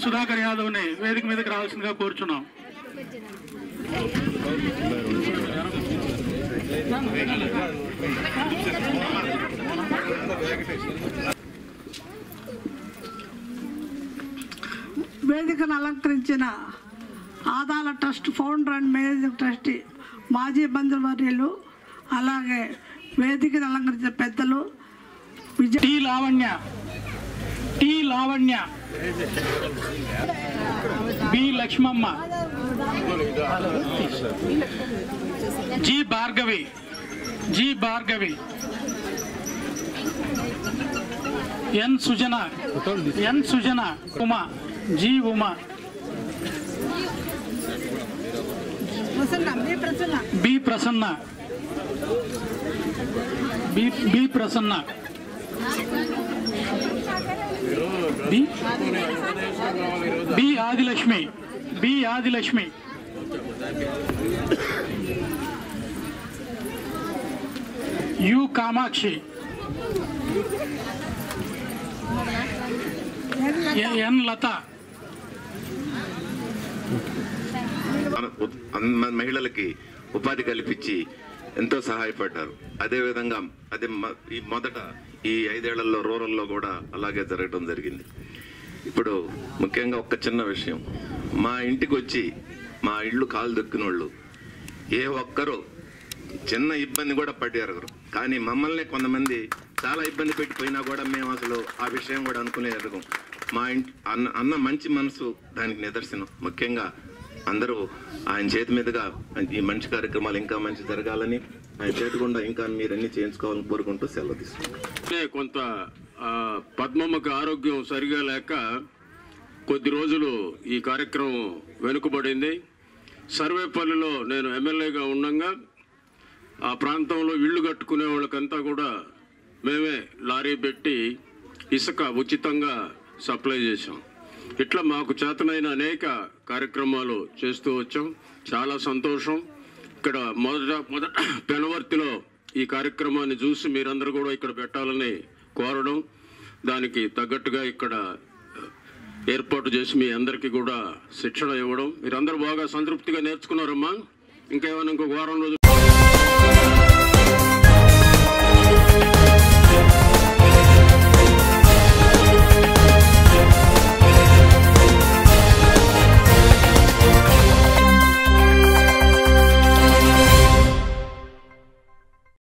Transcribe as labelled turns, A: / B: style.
A: సుధాకర్ యాదవ్ని వేదిక మీదకి రావాల్సిందిగా కోరుచున్నాం
B: వేదికను అలంకరించిన Adala trust founder and managing trustee మాజీ మంత్రివర్యులు అలాగే వేదికను అలంకరించిన పెద్దలు Vijaya
A: T Lavanya T Lavanya B Lakshmamma G Bhargavi G Bhargavi N Sujana N Sujana Uma G Uma B Prasanna B B Prasanna B B Adilakshmi B Adilakshmi U Kamakshi A- N Latha
C: మన ఉ- మన మహిళలకి ఉపాధి కల్పించి ఎంతో సహాయపడ్డారు అదేవిధంగా అదే మ- ఈ మొదట ఈ ఐదేళ్లలో రూరల్లో కూడా అలాగే జరగడం జరిగింది ఇప్పుడు ముఖ్యంగా ఒక చిన్న విషయం మా ఇంటికి వచ్చి మా ఇళ్ళు కాలు దొక్కిన వాళ్ళు ఏ ఒక్కరు చిన్న ఇబ్బంది కూడా పడ్డారు కానీ మమ్మల్ని కొంతమంది చాలా ఇబ్బంది పెట్టిపోయినా కూడా మేము అసలు ఆ విషయం కూడా అనుకునే ఎరగం మా ఇంటి అన్న అన్న మంచి మనసు దానికి నిదర్శనం ముఖ్యంగా అందరూ ఆయన చేతి మీదుగా ఈ మంచి కార్యక్రమాలు ఇంకా మంచి జరగాలని ఆయన చేతి గుండా ఇంకా మీరు అన్ని చేయించుకోవాలని కోరుకుంటూ సెలవు తీసుకుంటాం
D: అంటే కొంత ఆ, పద్మమ్మకి ఆరోగ్యం సరిగా లేక కొద్ది రోజులు ఈ కార్యక్రమం వెనుకబడింది సర్వేపల్లిలో నేను ఎమ్మెల్యేగా ఉండగా ఆ ప్రాంతంలో ఇళ్ళు కట్టుకునే వాళ్ళకంతా కూడా మేమే లారీ పెట్టి ఇసుక ఉచితంగా సప్లై చేశాం ఇట్లా మాకు చేతనైన అనేక కార్యక్రమాలు చేస్తూ వచ్చాం చాలా సంతోషం ఇక్కడ మొదట మొదట పెనవర్తిలో ఈ కార్యక్రమాన్ని చూసి మీరందరూ కూడా ఇక్కడ పెట్టాలని కోరడం దానికి తగ్గట్టుగా ఇక్కడ ఏర్పాటు చేసి మీ అందరికీ కూడా శిక్షణ ఇవ్వడం మీరందరూ బాగా సంతృప్తిగా నేర్చుకున్నారమ్మా ఇంకేమైనా ఇంకొక వారం రోజులు